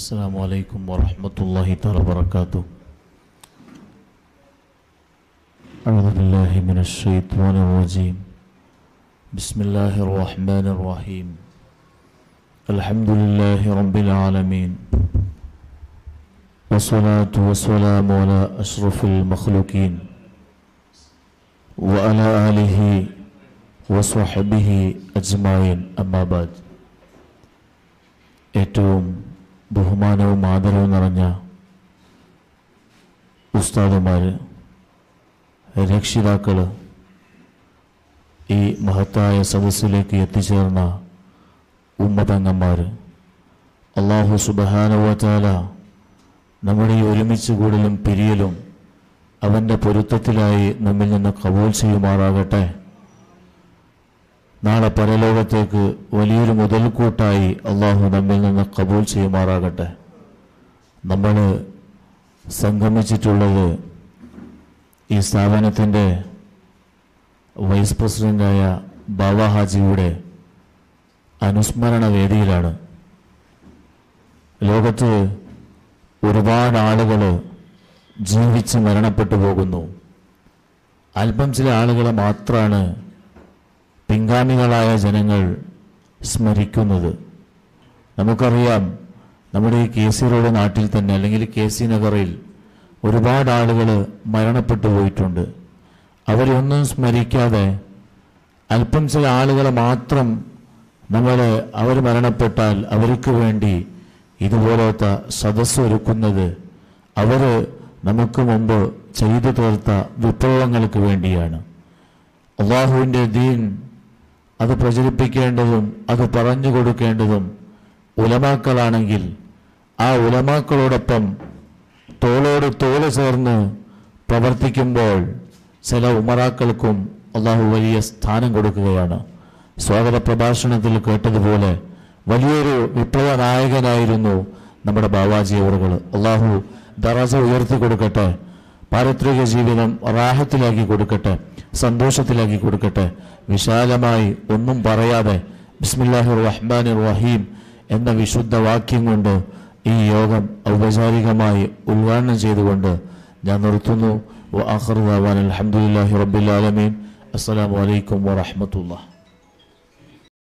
السلام عليكم ورحمة الله تعالى وبركاته أعوذ بالله من الشيطان الرجيم بسم الله الرحمن الرحيم الحمد لله رب العالمين والصلاة والسلام على أشرف المخلوقين وعلى آله وصحبه أجمعين أما بعد ഏറ്റവും ബഹുമാനവും ആദരവും നിറഞ്ഞ ഉസ്താദുമാർ രക്ഷിതാക്കൾ ഈ മഹത്തായ സദസ്സിലേക്ക് എത്തിച്ചേർന്ന ഉമ്മതങ്ങന്മാർ അള്ളാഹു സുബഹാനുവത്താല നമ്മുടെ ഈ ഒരുമിച്ച് കൂടലും പിരിയലും അവൻ്റെ പൊരുത്തത്തിലായി നമ്മിൽ നിന്ന് കബൂൽ ചെയ്യുമാറാകട്ടെ നാളെ പരലോകത്തേക്ക് വലിയൊരു മുതൽക്കൂട്ടായി അള്ളാഹു നമ്മിൽ നിന്ന് കബൂൽ ചെയ്യുമാറാകട്ടെ നമ്മൾ സംഗമിച്ചിട്ടുള്ളത് ഈ സ്ഥാപനത്തിൻ്റെ വൈസ് പ്രസിഡൻ്റായ ബാബ ഹാജിയുടെ അനുസ്മരണ വേദിയിലാണ് ലോകത്ത് ഒരുപാട് ആളുകൾ ജീവിച്ച് മരണപ്പെട്ടു പോകുന്നു അല്പം ചില ആളുകളെ മാത്രമാണ് പിൻഗാമികളായ ജനങ്ങൾ സ്മരിക്കുന്നത് നമുക്കറിയാം നമ്മുടെ ഈ കെ സി റോഡ് നാട്ടിൽ തന്നെ അല്ലെങ്കിൽ കെ സി നഗറിൽ ഒരുപാട് ആളുകൾ മരണപ്പെട്ടു പോയിട്ടുണ്ട് അവരെയൊന്നും സ്മരിക്കാതെ അല്പം ചില ആളുകളെ മാത്രം നമ്മൾ അവർ മരണപ്പെട്ടാൽ അവർക്ക് വേണ്ടി ഇതുപോലത്തെ സദസ്സ് ഒരുക്കുന്നത് അവർ നമുക്ക് മുമ്പ് ചെയ്തു തീർത്ത വിപ്ലവങ്ങൾക്ക് വേണ്ടിയാണ് അള്ളാഹുവിൻ്റെ ദീൻ അത് പ്രചരിപ്പിക്കേണ്ടതും അത് പറഞ്ഞു കൊടുക്കേണ്ടതും ഉലമാക്കളാണെങ്കിൽ ആ ഉലമാക്കളോടൊപ്പം തോളോട് തോള് ചേർന്ന് പ്രവർത്തിക്കുമ്പോൾ ചില ഉമറാക്കൾക്കും അള്ളാഹു വലിയ സ്ഥാനം കൊടുക്കുകയാണ് സ്വാഗത പ്രഭാഷണത്തിൽ കേട്ടതുപോലെ വലിയൊരു വിപ്ലവ നായകനായിരുന്നു നമ്മുടെ ബാവാജി അവറുകൾ അള്ളാഹു ദറസ ഉയർത്തി കൊടുക്കട്ടെ പാരത്രിക ജീവിതം റാഹത്തിലാക്കി കൊടുക്കട്ടെ സന്തോഷത്തിലാക്കി കൊടുക്കട്ടെ വിശാലമായി ഒന്നും പറയാതെ ബിസ്മില്ലാഹി റഹ്മാൻ റഹീം എന്ന വിശുദ്ധ വാക്യം കൊണ്ട് ഈ യോഗം ഔപചാരികമായി ഉദ്ഘാടനം ചെയ്തുകൊണ്ട് ഞാൻ നിർത്തുന്നു അലഹമുല്ലാഹി റബ്ബിൽ ആലമീൻ അസ്സലാമു അലൈക്കും വറഹമത്തുള്ള